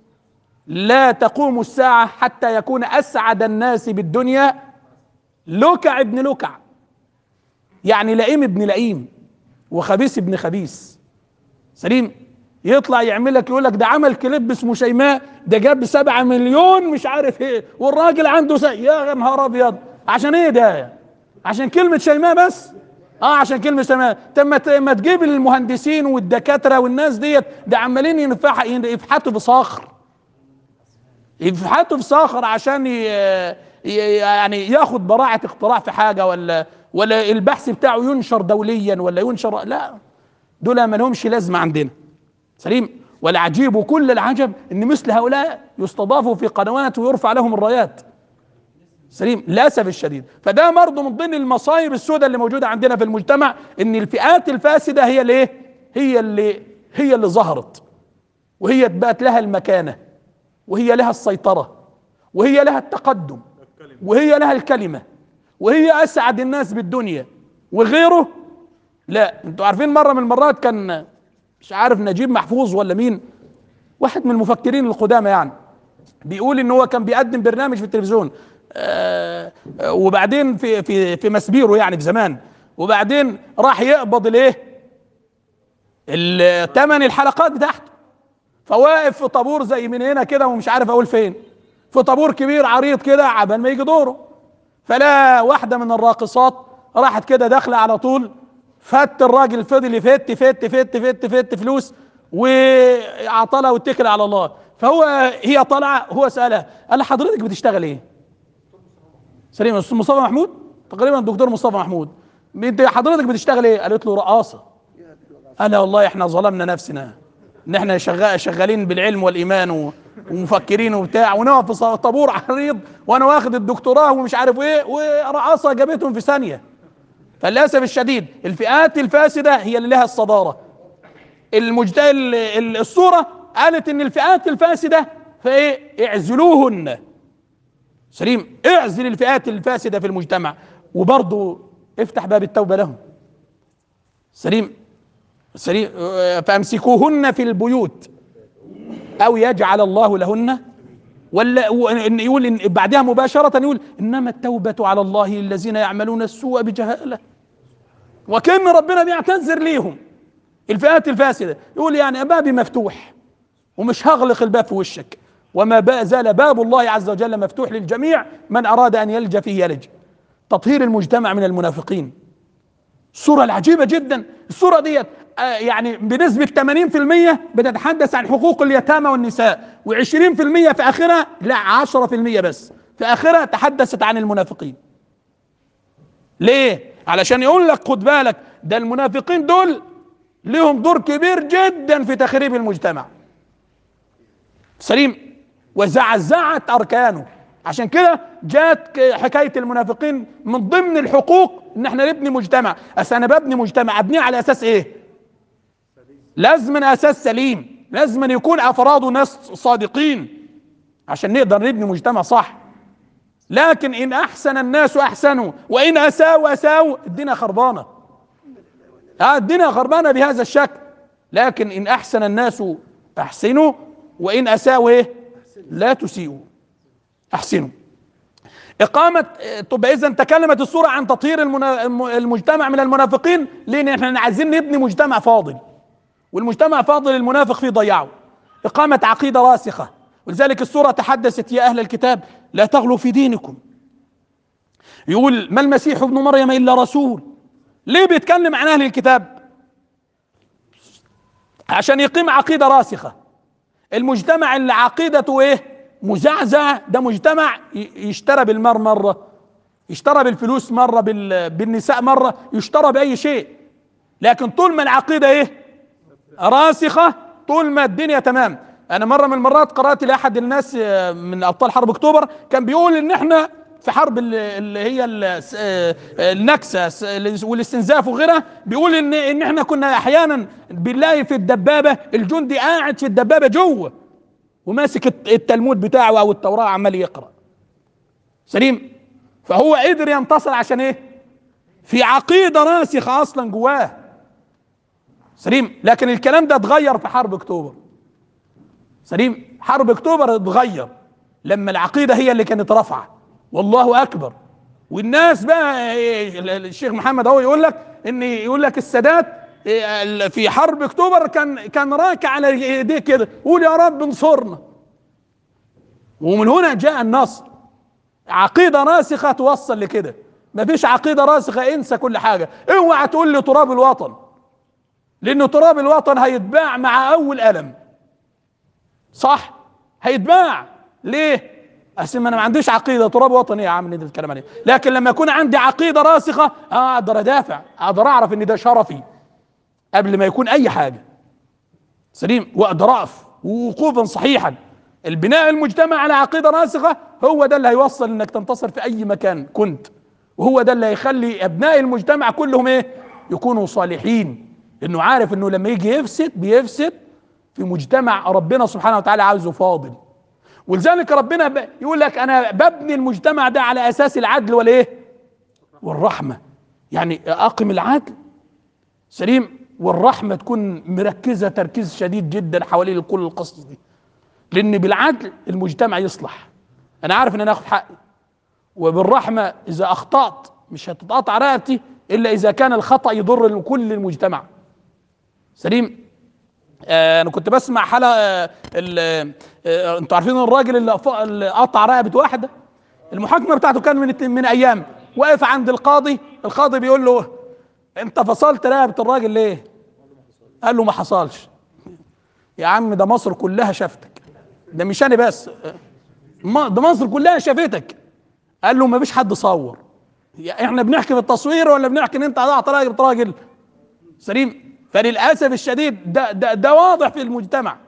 لا تقوم الساعه حتى يكون اسعد الناس بالدنيا لكع ابن لكع يعني لئيم ابن لئيم وخبيث ابن خبيث سليم يطلع يعمل لك يقول لك ده عمل كليب اسمه شيماء ده جاب سبعة مليون مش عارف ايه والراجل عنده سي... يا نهار ابيض عشان ايه ده عشان كلمة شيماء بس اه عشان كلمة شيماء طب ما ت- ما تجيب المهندسين والدكاترة والناس ديت ده عمالين ينفح يفحتوا في صخر يفحتوا في صخر عشان ي... ي- يعني ياخد براعة اختراع في حاجة ولا ولا البحث بتاعه ينشر دوليا ولا ينشر لا دول ما لهمش لازمة عندنا سليم والعجيب وكل العجب ان مثل هؤلاء يستضافوا في قنوات ويرفع لهم الرايات سليم للاسف الشديد فده برضه من ضمن المصايب السوداء اللي موجوده عندنا في المجتمع ان الفئات الفاسده هي الايه هي اللي هي اللي ظهرت وهي بقت لها المكانه وهي لها السيطره وهي لها التقدم وهي لها الكلمه وهي اسعد الناس بالدنيا وغيره لا انتوا عارفين مره من المرات كان مش عارف نجيب محفوظ ولا مين واحد من المفكرين القدامى يعني بيقول ان هو كان بيقدم برنامج في التلفزيون آه آه، وبعدين في في في مسبيرو يعني في زمان وبعدين راح يقبض الايه الثمن الحلقات بتاعته فواقف في طابور زي من هنا كده ومش عارف اقول فين في طابور كبير عريض كده عبال ما يجي دوره فلا واحده من الراقصات راحت كده داخله على طول فت الراجل فضل يفت فت فت فت فت فلوس وعطلها واتكل على الله فهو هي طالعه هو سالها قال لها حضرتك بتشتغل ايه؟ سليم أستاذ مصطفى محمود تقريبا الدكتور مصطفى محمود انت حضرتك بتشتغل ايه؟ قالت له رقاصه انا والله احنا ظلمنا نفسنا ان احنا شغال شغالين بالعلم والايمان و- ومفكرين وبتاع ونقف في ص- طابور عريض وانا واخد الدكتوراه ومش عارف ايه ورقاصه جابتهم في ثانيه فللاسف الشديد الفئات الفاسده هي اللي لها الصداره المجت... ال- ال- الصوره قالت ان الفئات الفاسده فايه اعزلوهن سليم اعزل الفئات الفاسده في المجتمع وبرضه افتح باب التوبه لهم سليم سليم آه، فامسكوهن في البيوت او يجعل الله لهن ولا وإن يقول إن بعدها مباشرة يقول إنما التوبة على الله للذين يعملون السوء بجهالة وكأن ربنا بيعتذر ليهم الفئات الفاسدة يقول يعني بابي مفتوح ومش هغلق الباب في وشك وما با- زال باب الله عز وجل مفتوح للجميع من أراد أن يلج فيه يلج تطهير المجتمع من المنافقين الصورة العجيبة جدا الصورة ديت آه، يعني بنسبة 80% بتتحدث عن حقوق اليتامى والنساء و20% في آخرها لا 10% بس في آخرها تحدثت عن المنافقين ليه؟ علشان يقول لك خد بالك ده المنافقين دول لهم دور كبير جدا في تخريب المجتمع سليم وزعزعت اركانه عشان كده جات ك- حكايه المنافقين من ضمن الحقوق ان احنا نبني مجتمع اصل انا ببني مجتمع ابنيه على اساس ايه لازم اساس سليم لازم أن يكون افراده ناس صادقين عشان نقدر نبني مجتمع صح لكن ان احسن الناس احسنوا وان اساءوا اساءوا الدنيا خربانه آه الدنيا خربانه بهذا الشكل لكن ان احسن الناس احسنوا وان اساءوا ايه لا تسيئوا احسنوا إقامة طب إذا تكلمت السورة عن تطهير المنا- الم- المجتمع من المنافقين لأن إحنا عايزين نبني مجتمع فاضل والمجتمع فاضل المنافق فيه ضيعه إقامة عقيدة راسخة ولذلك السورة تحدثت يا أهل الكتاب لا تغلوا في دينكم يقول ما المسيح ابن مريم إلا رسول ليه بيتكلم عن أهل الكتاب عشان يقيم عقيدة راسخة المجتمع اللي عقيدته ايه مزعزع ده مجتمع ي- يشترى بالمال مرة يشترى بالفلوس مرة بال- بالنساء مرة يشترى بأي شيء لكن طول ما العقيدة ايه راسخة طول ما الدنيا تمام انا مرة من المرات قرأت لأحد الناس آه، من ابطال حرب اكتوبر كان بيقول ان احنا في حرب ال- اللي هي ال- س- آه، النكسة س- والاستنزاف وغيرها بيقول ان ان احنا كنا احيانا بنلاقي في الدبابة الجندي قاعد في الدبابة جوه وماسك الت- التلمود بتاعه او التوراة عمال يقرأ سليم فهو قدر ينتصر عشان ايه في عقيدة راسخة اصلا جواه سليم لكن الكلام ده اتغير في حرب اكتوبر سليم حرب اكتوبر اتغير لما العقيده هي اللي كانت رافعه والله اكبر والناس بقى إيه، الشيخ محمد اهو يقول لك ان يقول لك السادات إيه، في حرب اكتوبر كان كان راكع على ايديه كده قول يا رب انصرنا ومن هنا جاء النصر عقيده راسخه توصل لكده مفيش عقيده راسخه انسى كل حاجه اوعى تقول لي تراب الوطن لان تراب الوطن هيتباع مع اول قلم صح هيتباع ليه اصل ما انا ما عنديش عقيده تراب وطني يا عم اللي انت بتتكلم عليه لكن لما يكون عندي عقيده راسخه آه، اقدر ادافع اقدر اعرف ان ده شرفي قبل ما يكون اي حاجه سليم واقدر اقف ووقوفا صحيحا البناء المجتمع على عقيده راسخه هو ده اللي هيوصل انك تنتصر في اي مكان كنت وهو ده اللي هيخلي ابناء المجتمع كلهم ايه يكونوا صالحين انه عارف انه لما يجي يفسد بيفسد في مجتمع ربنا سبحانه وتعالى عاوزه فاضل ولذلك ربنا ب- يقول لك انا ببني المجتمع ده على اساس العدل والايه والرحمه يعني اقم العدل سليم والرحمه تكون مركزه تركيز شديد جدا حوالين كل القصص دي لان بالعدل المجتمع يصلح انا عارف ان انا اخد حقي وبالرحمه اذا اخطات مش هتتقطع رقبتي الا اذا كان الخطا يضر كل المجتمع سليم آه انا كنت بسمع حلقه آه ال- آه انتوا عارفين الراجل اللي ف- اللي قطع رقبه واحده المحاكمه بتاعته كان من من ايام واقف عند القاضي القاضي بيقول له انت فصلت رقبه الراجل ليه قال له ما حصلش يا عم ده مصر كلها شافتك ده مش انا بس ما- ده مصر كلها شافتك قال له ما فيش حد صور يا احنا بنحكي في التصوير ولا بنحكي ان انت قطعت رقبه راجل سليم فللاسف الشديد ده ده ده واضح في المجتمع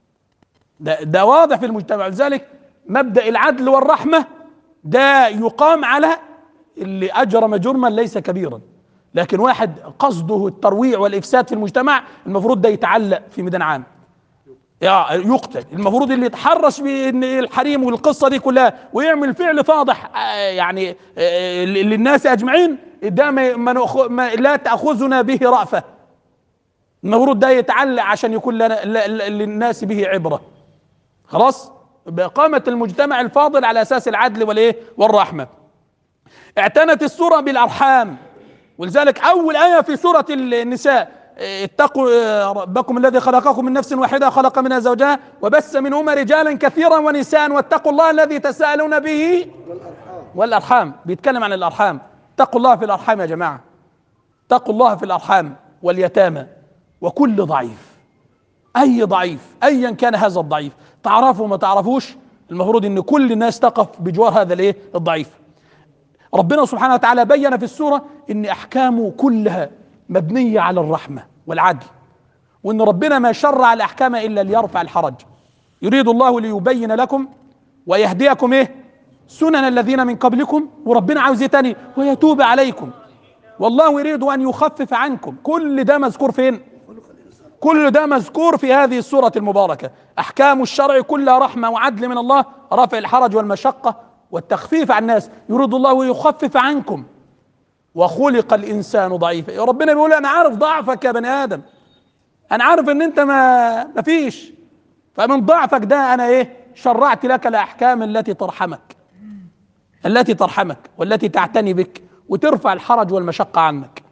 ده ده واضح في المجتمع لذلك مبدا العدل والرحمه ده يقام على اللي اجرم جرما ليس كبيرا لكن واحد قصده الترويع والافساد في المجتمع المفروض ده يتعلق في ميدان عام يا- يقتل المفروض اللي يتحرش بالحريم والقصه دي كلها ويعمل فعل فاضح آه، يعني آه، للناس اجمعين ده ما ما نأخ- ما لا تاخذنا به رأفه المفروض ده يتعلق عشان يكون لنا ل- ل- للناس به عبره خلاص بإقامة المجتمع الفاضل على أساس العدل والإيه والرحمة اعتنت السورة بالأرحام ولذلك أول آية في سورة النساء اه، اتقوا اه، ربكم الذي خلقكم من نفس واحدة خلق منها زوجها وبث منهما رجالا كثيرا ونساء واتقوا الله الذي تساءلون به والارحام والأرحام بيتكلم عن الأرحام اتقوا الله في الأرحام يا جماعة اتقوا الله في الأرحام واليتامى وكل ضعيف اي ضعيف ايا كان هذا الضعيف تعرفه ما تعرفوش المفروض ان كل الناس تقف بجوار هذا الايه الضعيف ربنا سبحانه وتعالى بين في السوره ان احكامه كلها مبنيه على الرحمه والعدل وان ربنا ما شرع الاحكام الا ليرفع الحرج يريد الله ليبين لكم ويهديكم ايه سنن الذين من قبلكم وربنا عاوز ايه تاني ويتوب عليكم والله يريد ان يخفف عنكم كل ده مذكور فين كل ده مذكور في هذه السورة المباركة أحكام الشرع كلها رحمة وعدل من الله رفع الحرج والمشقة والتخفيف عن الناس يريد الله يخفف عنكم وخلق الإنسان ضعيفا يا ربنا بيقول أنا عارف ضعفك يا بني آدم أنا عارف إن أنت ما ما فيش فمن ضعفك ده أنا إيه شرعت لك الأحكام التي ترحمك التي ترحمك والتي تعتني بك وترفع الحرج والمشقة عنك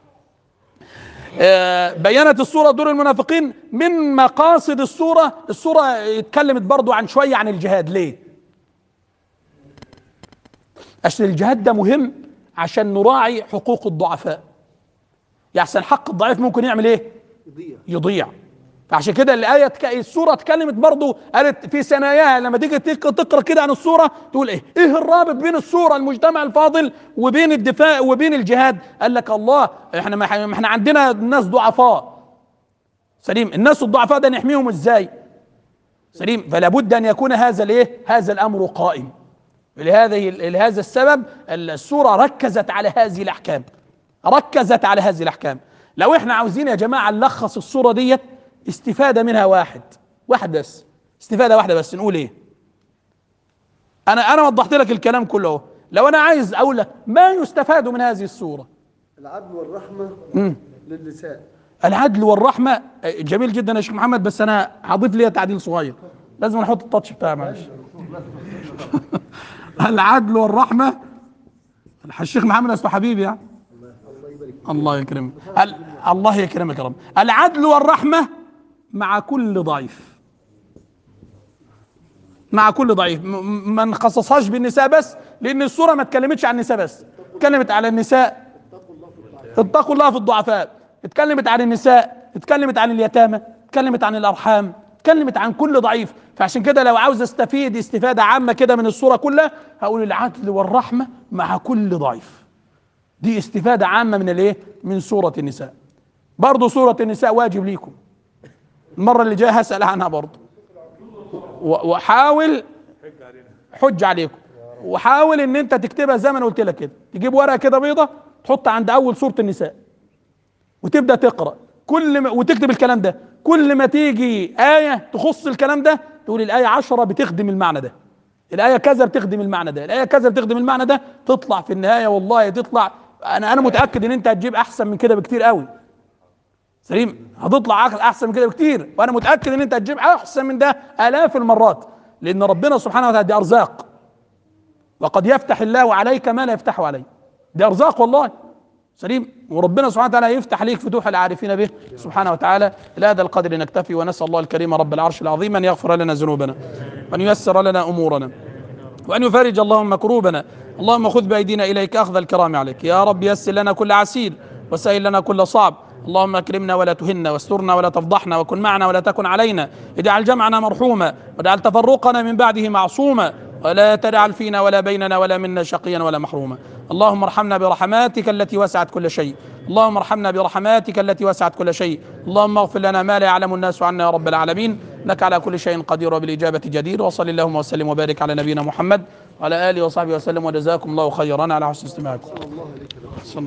آه، بينت السورة دور المنافقين من مقاصد السورة السورة اتكلمت برضو عن شوية عن الجهاد ليه عشان الجهاد ده مهم عشان نراعي حقوق الضعفاء يحسن حق الضعيف ممكن يعمل ايه يضيع يضيع فعشان كده الآية تك... السورة اتكلمت برضو قالت في ثناياها لما تيجي تك- تقرا كده عن السورة تقول ايه؟ ايه الرابط بين السورة المجتمع الفاضل وبين الدفاع وبين الجهاد؟ قال لك الله احنا ما ما احنا عندنا ناس ضعفاء سليم الناس الضعفاء ده نحميهم ازاي؟ سليم فلا بد ان يكون هذا الايه؟ هذا الامر قائم لهذه لهذا السبب السورة ركزت على هذه الأحكام ركزت على هذه الأحكام لو احنا عاوزين يا جماعة نلخص السورة ديت استفادة منها واحد واحد بس استفادة واحدة بس نقول ايه انا انا وضحت لك الكلام كله اهو. لو انا عايز اقول لك ما يستفاد من هذه السورة العدل والرحمة مم. للنساء العدل والرحمة جميل جدا يا شيخ محمد بس انا هضيف ليها تعديل صغير لازم نحط التاتش بتاعي معلش العدل والرحمة الشيخ محمد اصله حبيبي يعني الله يكرمك ال- الله يكرمك يا رب العدل والرحمة مع كل ضعيف مع كل ضعيف م- م- ما نخصصهاش بالنساء بس لان السوره ما اتكلمتش عن النساء بس اتكلمت على النساء اتقوا الله في الضعفاء اتكلمت عن النساء اتكلمت عن اليتامى اتكلمت عن الارحام اتكلمت عن كل ضعيف فعشان كده لو عاوز استفيد استفاده عامه كده من السوره كلها هقول العدل والرحمه مع كل ضعيف دي استفاده عامه من الايه من سوره النساء برضه سوره النساء واجب ليكم المره اللي جايه هسال عنها برضه و- وحاول حج عليكم وحاول ان انت تكتبها زي ما انا قلت لك كده تجيب ورقه كده بيضه تحط عند اول سوره النساء وتبدا تقرا كل ما وتكتب الكلام ده كل ما تيجي ايه تخص الكلام ده تقول الايه عشرة بتخدم المعنى ده الايه كذا بتخدم المعنى ده الايه كذا بتخدم المعنى ده تطلع في النهايه والله تطلع انا انا متاكد ان انت هتجيب احسن من كده بكتير قوي سليم هتطلع عقل احسن من كده بكتير وانا متاكد ان انت هتجيب احسن من ده الاف المرات لان ربنا سبحانه وتعالى دي ارزاق وقد يفتح الله عليك ما لا يفتحه عليه دي ارزاق والله سليم وربنا سبحانه وتعالى يفتح عليك فتوح العارفين به سبحانه وتعالى الى هذا القدر نكتفي ونسال الله الكريم رب العرش العظيم ان يغفر لنا ذنوبنا وان ييسر لنا امورنا وأن يفرج اللهم كروبنا اللهم خذ بأيدينا إليك أخذ الكرام عليك يا رب يسر لنا كل عسير وسهل لنا كل صعب اللهم اكرمنا ولا تهنا واسترنا ولا تفضحنا وكن معنا ولا تكن علينا اجعل جمعنا مرحوما واجعل تفرقنا من بعده معصوما ولا تجعل فينا ولا بيننا ولا منا شقيا ولا محروما اللهم ارحمنا برحماتك التي وسعت كل شيء اللهم ارحمنا برحماتك التي وسعت كل شيء اللهم اغفر لنا ما لا يعلم الناس عنا يا رب العالمين انك على كل شيء قدير وبالاجابه جدير وصل اللهم وسلم وبارك على نبينا محمد وعلى اله وصحبه وسلم وجزاكم الله خيرا على حسن استماعكم الله عليك يا رب. صلى